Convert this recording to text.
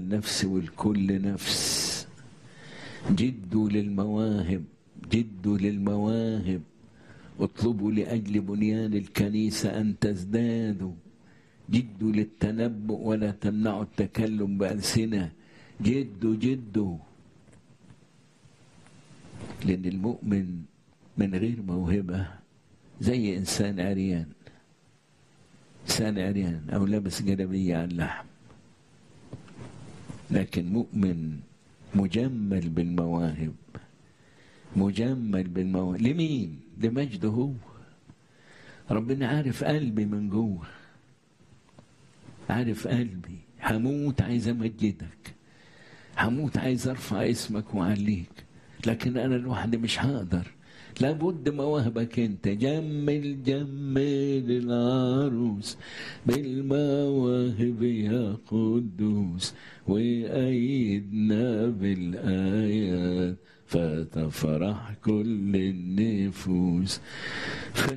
النفس والكل نفس جدوا للمواهب جدوا للمواهب اطلبوا لأجل بنيان الكنيسة أن تزدادوا جدوا للتنبؤ ولا تمنعوا التكلم بألسنة جدوا جدوا لأن المؤمن من غير موهبة زي إنسان عريان إنسان عريان أو لابس جلابية على اللحم لكن مؤمن مجمل بالمواهب مجمل بالمواهب لمين؟ لمجده هو ربنا عارف قلبي من جوه عارف قلبي هموت عايز امجدك هموت عايز ارفع اسمك واعليك لكن انا لوحدي مش هقدر لابد مواهبك انت جمل جمل العروس بالمواهب يا قدوس وأيدنا بالآيات فتفرح كل النفوس